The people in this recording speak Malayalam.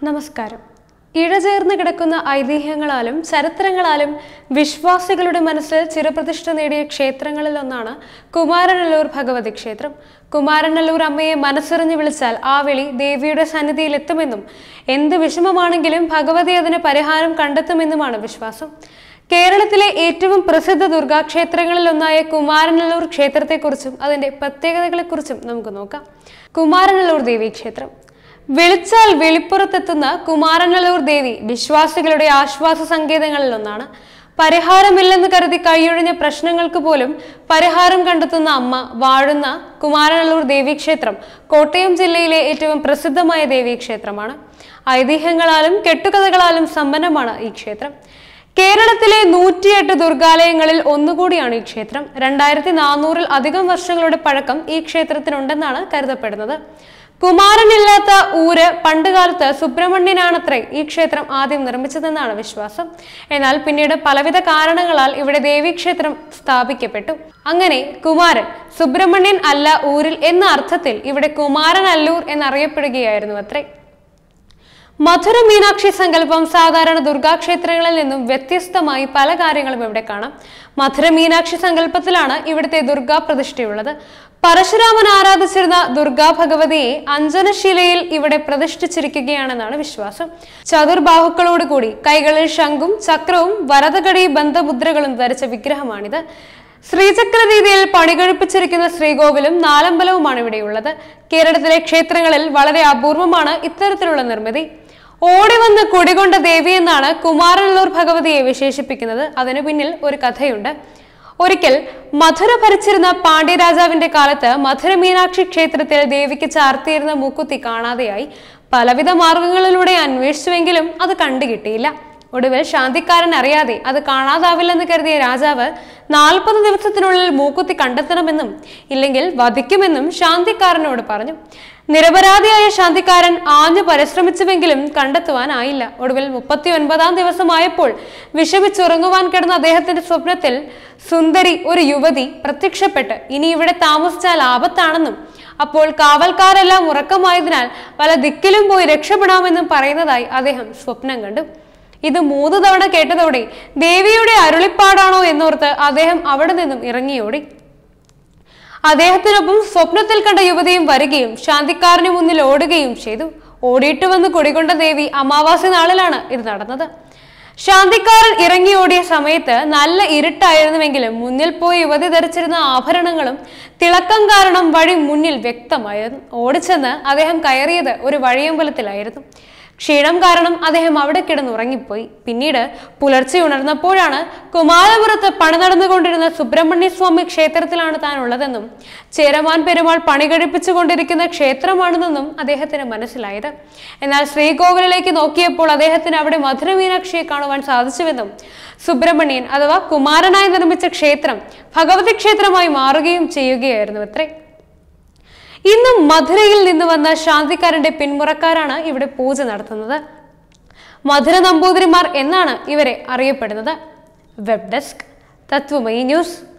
നമസ്കാരം ഇഴചേർന്ന് കിടക്കുന്ന ഐതിഹ്യങ്ങളാലും ചരിത്രങ്ങളാലും വിശ്വാസികളുടെ മനസ്സിൽ ചിരപ്രതിഷ്ഠ നേടിയ ക്ഷേത്രങ്ങളിൽ ഒന്നാണ് കുമാരനല്ലൂർ ഭഗവതി ക്ഷേത്രം കുമാരനല്ലൂർ അമ്മയെ മനസ്സറിഞ്ഞു വിളിച്ചാൽ ആ വിളി ദേവിയുടെ സന്നിധിയിൽ എത്തുമെന്നും എന്ത് വിഷമമാണെങ്കിലും ഭഗവതി അതിന് പരിഹാരം കണ്ടെത്തുമെന്നുമാണ് വിശ്വാസം കേരളത്തിലെ ഏറ്റവും പ്രസിദ്ധ ദുർഗാക്ഷേത്രങ്ങളിൽ ഒന്നായ കുമാരനല്ലൂർ ക്ഷേത്രത്തെക്കുറിച്ചും അതിന്റെ പ്രത്യേകതകളെക്കുറിച്ചും നമുക്ക് നോക്കാം കുമാരനല്ലൂർ ദേവി ക്ഷേത്രം വിളിച്ചാൽ വെളിപ്പുറത്തെത്തുന്ന കുമാരനല്ലൂർ ദേവി വിശ്വാസികളുടെ ആശ്വാസ സങ്കേതങ്ങളിൽ ഒന്നാണ് പരിഹാരമില്ലെന്ന് കരുതി കൈയൊഴിഞ്ഞ പ്രശ്നങ്ങൾക്ക് പോലും പരിഹാരം കണ്ടെത്തുന്ന അമ്മ വാഴുന്ന കുമാരനല്ലൂർ ദേവീക്ഷേത്രം കോട്ടയം ജില്ലയിലെ ഏറ്റവും പ്രസിദ്ധമായ ദേവീക്ഷേത്രമാണ് ഐതിഹ്യങ്ങളാലും കെട്ടുകഥകളാലും സമ്പന്നമാണ് ഈ ക്ഷേത്രം കേരളത്തിലെ നൂറ്റിയെട്ട് ദുർഗാലയങ്ങളിൽ ഒന്നുകൂടിയാണ് ഈ ക്ഷേത്രം രണ്ടായിരത്തി നാനൂറിൽ അധികം വർഷങ്ങളുടെ പഴക്കം ഈ ക്ഷേത്രത്തിനുണ്ടെന്നാണ് കരുതപ്പെടുന്നത് കുമാരനില്ലാത്ത ഊര് പണ്ടുകാലത്ത് സുബ്രഹ്മണ്യനാണത്രേ ഈ ക്ഷേത്രം ആദ്യം നിർമ്മിച്ചതെന്നാണ് വിശ്വാസം എന്നാൽ പിന്നീട് പലവിധ കാരണങ്ങളാൽ ഇവിടെ ദേവീക്ഷേത്രം സ്ഥാപിക്കപ്പെട്ടു അങ്ങനെ കുമാരൻ സുബ്രഹ്മണ്യൻ അല്ല ഊരിൽ എന്ന അർത്ഥത്തിൽ ഇവിടെ കുമാരനല്ലൂർ എന്നറിയപ്പെടുകയായിരുന്നു അത്രേ മധുര മീനാക്ഷി സങ്കല്പം സാധാരണ ദുർഗാക്ഷേത്രങ്ങളിൽ നിന്നും വ്യത്യസ്തമായി പല കാര്യങ്ങളും ഇവിടെ കാണാം മധുര മീനാക്ഷി സങ്കല്പത്തിലാണ് ഇവിടുത്തെ ദുർഗാ പ്രതിഷ്ഠയുള്ളത് പരശുരാമൻ ആരാധിച്ചിരുന്ന ദുർഗാ ഭഗവതിയെ അഞ്ജനശിലയിൽ ഇവിടെ പ്രതിഷ്ഠിച്ചിരിക്കുകയാണെന്നാണ് വിശ്വാസം ചതുർബാഹുക്കളോടുകൂടി കൈകളിൽ ശംഖും ചക്രവും വരതകടി ബന്ധമുദ്രകളും ധരിച്ച വിഗ്രഹമാണിത് ശ്രീചക്ര രീതിയിൽ പണികഴിപ്പിച്ചിരിക്കുന്ന ശ്രീകോവിലും നാലമ്പലവുമാണ് ഇവിടെയുള്ളത് കേരളത്തിലെ ക്ഷേത്രങ്ങളിൽ വളരെ അപൂർവമാണ് ഇത്തരത്തിലുള്ള നിർമ്മിതി ഓടി വന്ന് കുടികൊണ്ട ദേവി എന്നാണ് കുമാരനല്ലൂർ ഭഗവതിയെ വിശേഷിപ്പിക്കുന്നത് അതിനു പിന്നിൽ ഒരു കഥയുണ്ട് ഒരിക്കൽ മധുര ഭരിച്ചിരുന്ന പാണ്ഡ്യരാജാവിന്റെ കാലത്ത് മധുര മീനാക്ഷി ക്ഷേത്രത്തിൽ ദേവിക്ക് ചാർത്തിയിരുന്ന മൂക്കുത്തി കാണാതെയായി പലവിധ മാർഗങ്ങളിലൂടെ അന്വേഷിച്ചുവെങ്കിലും അത് കണ്ടുകിട്ടിയില്ല ഒടുവിൽ ശാന്തിക്കാരൻ അറിയാതെ അത് കാണാതാവില്ലെന്ന് കരുതിയ രാജാവ് നാൽപ്പത് ദിവസത്തിനുള്ളിൽ മൂക്കുത്തി കണ്ടെത്തണമെന്നും ഇല്ലെങ്കിൽ വധിക്കുമെന്നും ശാന്തിക്കാരനോട് പറഞ്ഞു നിരപരാധിയായ ശാന്തിക്കാരൻ ആഞ്ഞു പരിശ്രമിച്ചുവെങ്കിലും കണ്ടെത്തുവാനായില്ല ഒടുവിൽ മുപ്പത്തി ഒൻപതാം ദിവസമായപ്പോൾ വിഷമിച്ചുറങ്ങുവാൻ കിടന്ന അദ്ദേഹത്തിന്റെ സ്വപ്നത്തിൽ സുന്ദരി ഒരു യുവതി പ്രത്യക്ഷപ്പെട്ട് ഇനി ഇവിടെ താമസിച്ചാൽ ആപത്താണെന്നും അപ്പോൾ കാവൽക്കാരെല്ലാം ഉറക്കമായതിനാൽ പല ദിക്കിലും പോയി രക്ഷപ്പെടാമെന്നും പറയുന്നതായി അദ്ദേഹം സ്വപ്നം കണ്ടു ഇത് മൂന്ന് തവണ കേട്ടതോടെ ദേവിയുടെ അരുളിപ്പാടാണോ എന്നോർത്ത് അദ്ദേഹം അവിടെ നിന്നും ഇറങ്ങിയോടി അദ്ദേഹത്തിനൊപ്പം സ്വപ്നത്തിൽ കണ്ട യുവതിയും വരികയും ശാന്തിക്കാരന് മുന്നിൽ ഓടുകയും ചെയ്തു ഓടിയിട്ട് വന്ന് കുടികൊണ്ട ദേവി അമാവാസി നാളിലാണ് ഇത് നടന്നത് ശാന്തിക്കാരൻ ഇറങ്ങി ഓടിയ സമയത്ത് നല്ല ഇരുട്ടായിരുന്നുവെങ്കിലും മുന്നിൽ പോയി യുവതി ധരിച്ചിരുന്ന ആഭരണങ്ങളും തിളക്കം കാരണം വഴി മുന്നിൽ വ്യക്തമായിരുന്നു ഓടിച്ചെന്ന് അദ്ദേഹം കയറിയത് ഒരു വഴിയമ്പലത്തിലായിരുന്നു ക്ഷീണം കാരണം അദ്ദേഹം അവിടെ കിടന്നുറങ്ങിപ്പോയി പിന്നീട് പുലർച്ചെ ഉണർന്നപ്പോഴാണ് കുമാരപുരത്ത് പണി നടന്നുകൊണ്ടിരുന്ന സുബ്രഹ്മണ്യ സ്വാമി ക്ഷേത്രത്തിലാണ് താൻ ഉള്ളതെന്നും ചേരമാൻ പെരുമാൾ പണി കഴിപ്പിച്ചുകൊണ്ടിരിക്കുന്ന ക്ഷേത്രമാണെന്നും അദ്ദേഹത്തിന് മനസ്സിലായത് എന്നാൽ ശ്രീകോവിലേക്ക് നോക്കിയപ്പോൾ അദ്ദേഹത്തിന് അവിടെ മധുര മീനാക്ഷിയെ കാണുവാൻ സാധിച്ചുവെന്നും സുബ്രഹ്മണ്യൻ അഥവാ കുമാരനായി നിർമ്മിച്ച ക്ഷേത്രം ഭഗവതി ക്ഷേത്രമായി മാറുകയും ചെയ്യുകയായിരുന്നു അത്രേ ഇന്നും മധുരയിൽ നിന്ന് വന്ന ശാന്തിക്കാരന്റെ പിന്മുറക്കാരാണ് ഇവിടെ പൂജ നടത്തുന്നത് മധുര നമ്പൂതിരിമാർ എന്നാണ് ഇവരെ അറിയപ്പെടുന്നത് വെബ് ഡെസ്ക് തത്വമയി ന്യൂസ്